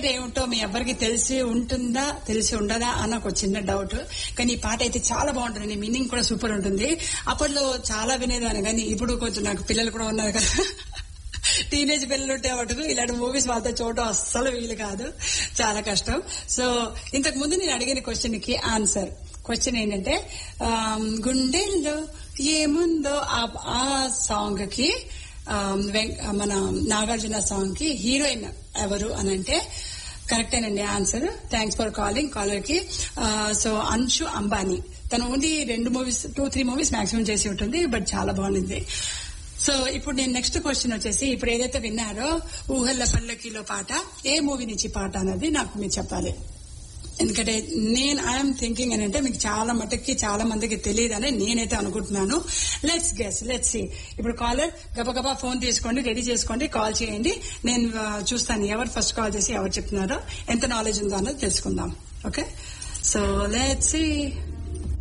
ఏమిటో మీ ఎవ్వరికి తెలిసి ఉంటుందా తెలిసి ఉండదా అన్న ఒక చిన్న డౌట్ కానీ ఈ పాట అయితే చాలా బాగుంటుంది మీనింగ్ కూడా సూపర్ ఉంటుంది అప్పట్లో చాలా వినేదాన్ని కానీ ఇప్పుడు కొంచెం నాకు పిల్లలు కూడా ఉన్నారు కదా టీనేజ్ పిల్లలు ఉంటే మటుకు ఇలాంటి మూవీస్ వాళ్ళతో చూడడం అస్సలు వీలు కాదు చాలా కష్టం సో ఇంతకు ముందు నేను అడిగిన క్వశ్చన్ కి ఆన్సర్ క్వశ్చన్ ఏంటంటే ఆమ్, గుండెల్లో ఏముందో ఆ- ఆ సాంగ్ కి ఆమ్, వెం- మన నాగార్జున సాంగ్ కి హీరోయిన్ ఎవరు అని అంటే కరెక్టేనండి answer thanks for calling caller కి సో అన్షు అంబానీ తను ఓన్లీ రెండు movies two three movies maximum చేసి ఉంటుంది బట్ చాలా బాగుంది సో ఇప్పుడు నేను నెక్స్ట్ క్వశ్చన్ వచ్చేసి ఇప్పుడు ఏదైతే విన్నారో ఊహల్ల పల్లకిలో పాట ఏ మూవీ నుంచి పాట అన్నది నాకు మీరు చెప్పాలి ఎందుకంటే నేను ఐఎమ్ థింకింగ్ అని అంటే మీకు చాలా మటుకి చాలా మందికి తెలియదని నేనైతే అనుకుంటున్నాను లెట్స్ గెస్ లెట్స్ సి ఇప్పుడు కాలర్ గబగబా ఫోన్ తీసుకోండి రెడీ చేసుకోండి కాల్ చేయండి నేను ఆ, చూస్తాను ఎవరు ఫస్ట్ కాల్ చేసి ఎవరు చెప్తున్నారో ఎంత నాలెడ్జ్ ఉందో అన్నది తెలుసుకుందాం ఓకే సో లెట్స్ సి